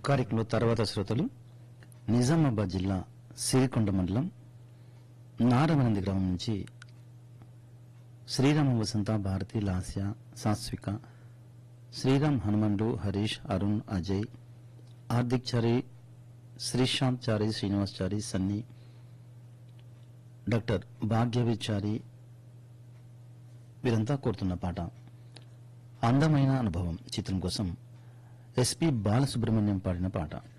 కార్యక్రమంలో తర్వాత శ్రోతలు నిజామాబాద్ జిల్లా సిరికొండ మండలం నారవనంది గ్రామం నుంచి శ్రీరామ వసంత భారతి లాస్య సాత్విక శ్రీరామ్ హనుమండు హరీష్ అరుణ్ అజయ్ హార్దిక్ చారి శ్రీశాంత్ చారి శ్రీనివాస్ చారి సన్నీ డాక్టర్ భాగ్యవిచారి వీరంతా కోరుతున్న పాట అందమైన అనుభవం చిత్రం కోసం ఎస్పి బాలసుబ్రహ్మణ్యం పాడిన పాట